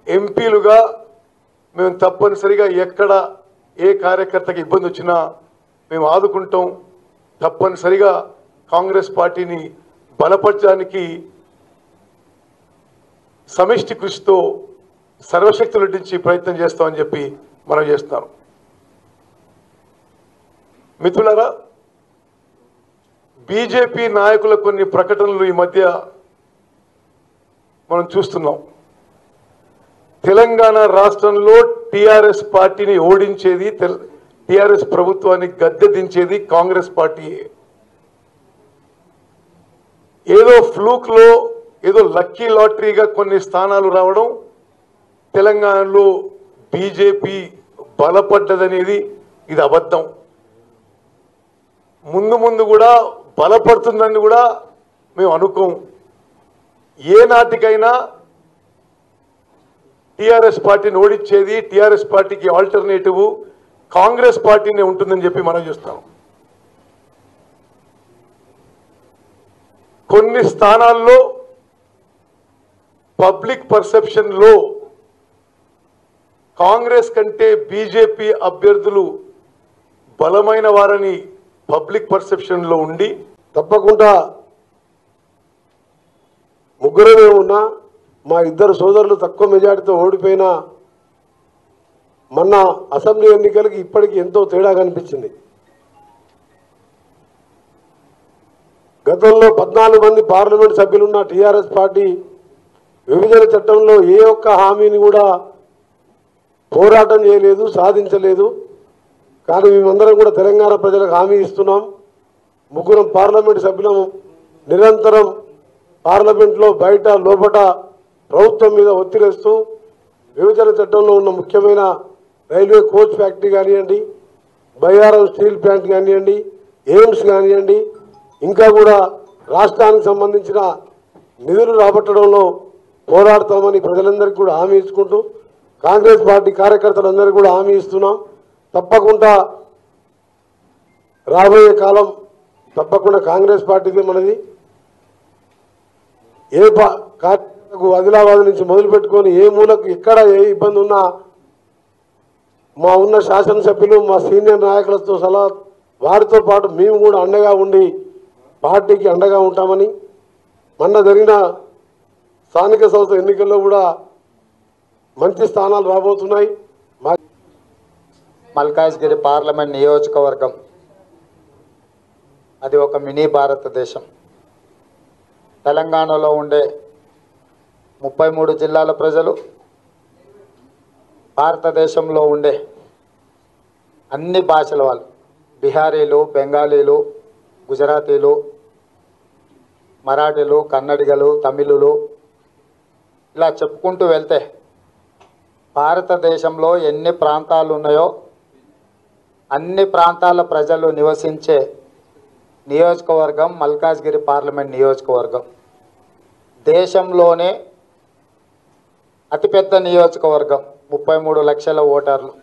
ఎంపీలుగా మేము తప్పనిసరిగా ఎక్కడ ఏ కార్యకర్తకి ఇబ్బంది వచ్చినా మేము ఆదుకుంటాం తప్పనిసరిగా కాంగ్రెస్ పార్టీని బలపరచడానికి సమిష్టి కృషితో సర్వశక్తులు నటించి ప్రయత్నం చేస్తామని చెప్పి మనం చేస్తున్నాం మిత్రులారా బీజేపీ నాయకుల కొన్ని ప్రకటనలు ఈ మధ్య మనం చూస్తున్నాం తెలంగాణ రాష్ట్రంలో టిఆర్ఎస్ పార్టీని ఓడించేది టిఆర్ఎస్ ప్రభుత్వాన్ని గద్దె దించేది కాంగ్రెస్ పార్టీ ఏదో ఫ్లూక్ లో ఏదో లక్కీ లాటరీగా కొన్ని స్థానాలు రావడం తెలంగాణలో బీజేపీ బలపడ్డదనేది ఇది అబద్ధం ముందు ముందు కూడా బలపడుతుందని కూడా మేము అనుకోం ఏ నాటికైనా టిఆర్ఎస్ పార్టీని ఓడించేది టిఆర్ఎస్ పార్టీకి ఆల్టర్నేటివ్ కాంగ్రెస్ పార్టీనే ఉంటుందని చెప్పి మనం చూస్తాం కొన్ని స్థానాల్లో పబ్లిక్ పర్సెప్షన్ లో కాంగ్రెస్ కంటే బీజేపీ అభ్యర్థులు బలమైన వారని పబ్లిక్ పర్సెప్షన్ లో ఉండి తప్పకుండా ముగ్గురమే ఉన్నా మా ఇద్దరు సోదరులు తక్కువ మెజార్టీతో ఓడిపోయినా మొన్న అసెంబ్లీ ఎన్నికలకి ఇప్పటికి ఎంతో తేడా కనిపించింది గతంలో పద్నాలుగు మంది పార్లమెంట్ సభ్యులున్న టీఆర్ఎస్ పార్టీ విభజన చట్టంలో ఏ ఒక్క హామీని కూడా పోరాటం చేయలేదు సాధించలేదు కానీ మేమందరం కూడా తెలంగాణ ప్రజలకు హామీ ఇస్తున్నాం ముగ్గురం పార్లమెంట్ సభ్యులం నిరంతరం పార్లమెంట్లో బయట లోపట ప్రభుత్వం మీద ఒత్తిడిస్తూ విభజన చట్టంలో ఉన్న ముఖ్యమైన రైల్వే కోచ్ ఫ్యాక్టరీ కానివ్వండి బయ్యారం స్టీల్ ప్లాంట్ కానివ్వండి ఎయిమ్స్ కానివ్వండి ఇంకా కూడా రాష్ట్రానికి సంబంధించిన నిధులు రాబట్టడంలో పోరాడతామని ప్రజలందరికీ కూడా హామీ ఇచ్చుకుంటూ కాంగ్రెస్ పార్టీ కార్యకర్తలందరికీ కూడా హామీ ఇస్తున్నాం తప్పకుండా రాబోయే కాలం తప్పకుండా కాంగ్రెస్ పార్టీదే మనది ఏ పా- కార్యకర్తకు ఆదిలాబాద్ నుంచి మొదలు పెట్టుకొని ఏ మూలకు ఎక్కడ ఏ ఇబ్బంది ఉన్నా మా ఉన్న శాసనసభ్యులు మా సీనియర్ నాయకులతో సలహా వారితో పాటు మేము కూడా అండగా ఉండి పార్టీకి అండగా ఉంటామని మొన్న జరిగిన స్థానిక సంస్థ ఎన్నికల్లో కూడా మంచి స్థానాలు రాబోతున్నాయి మా మల్కాజ్గిరి పార్లమెంట్ నియోజకవర్గం అది ఒక మినీ భారతదేశం తెలంగాణలో ఉండే ముప్పై మూడు జిల్లాల ప్రజలు భారతదేశంలో ఉండే అన్ని భాషల వాళ్ళు బిహారీలు బెంగాలీలు గుజరాతీలు మరాఠీలు కన్నడిగలు తమిళులు ఇలా చెప్పుకుంటూ వెళ్తే భారతదేశంలో ఎన్ని ప్రాంతాలు ఉన్నాయో అన్ని ప్రాంతాల ప్రజలు నివసించే నియోజకవర్గం మల్కాజ్గిరి పార్లమెంట్ నియోజకవర్గం దేశంలోనే అతిపెద్ద నియోజకవర్గం ముప్పై మూడు లక్షల ఓటర్లు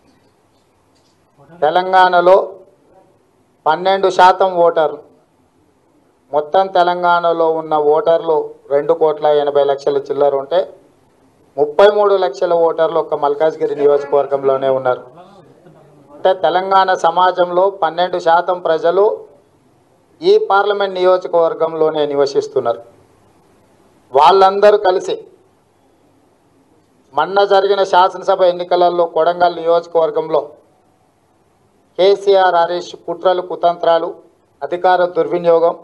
తెలంగాణలో పన్నెండు శాతం ఓటర్లు మొత్తం తెలంగాణలో ఉన్న ఓటర్లు రెండు కోట్ల ఎనభై లక్షల చిల్లర ఉంటే ముప్పై మూడు లక్షల ఓటర్లు ఒక్క మల్కాజ్గిరి నియోజకవర్గంలోనే ఉన్నారు అంటే తెలంగాణ సమాజంలో పన్నెండు శాతం ప్రజలు ఈ పార్లమెంట్ నియోజకవర్గంలోనే నివసిస్తున్నారు వాళ్ళందరూ కలిసి మొన్న జరిగిన శాసనసభ ఎన్నికలలో కొడంగల్ నియోజకవర్గంలో కేసీఆర్ హరీష్ కుట్రలు కుతంత్రాలు అధికార దుర్వినియోగం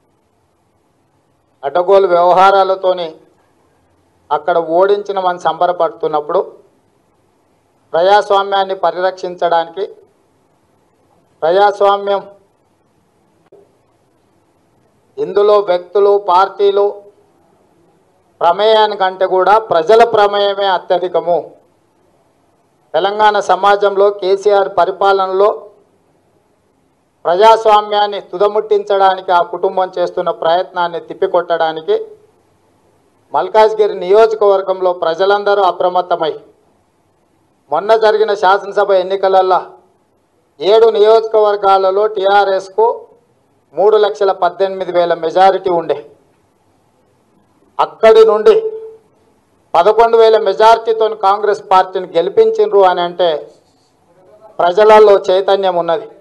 అడ్డగోలు వ్యవహారాలతోని అక్కడ ఓడించిన మనం సంబరపడుతున్నప్పుడు ప్రజాస్వామ్యాన్ని పరిరక్షించడానికి ప్రజాస్వామ్యం ఇందులో వ్యక్తులు పార్టీలు ప్రమేయానికంటే కూడా ప్రజల ప్రమేయమే అత్యధికము తెలంగాణ సమాజంలో కేసీఆర్ పరిపాలనలో ప్రజాస్వామ్యాన్ని తుదముట్టించడానికి ఆ కుటుంబం చేస్తున్న ప్రయత్నాన్ని తిప్పికొట్టడానికి మల్కాజ్గిరి నియోజకవర్గంలో ప్రజలందరూ అప్రమత్తమై మొన్న జరిగిన శాసనసభ ఎన్నికలలో ఏడు నియోజకవర్గాలలో టీఆర్ఎస్కు మూడు లక్షల పద్దెనిమిది వేల మెజారిటీ ఉండే అక్కడి నుండి పదకొండు వేల మెజార్టీతో కాంగ్రెస్ పార్టీని గెలిపించిండ్రు అని అంటే ప్రజలలో చైతన్యం ఉన్నది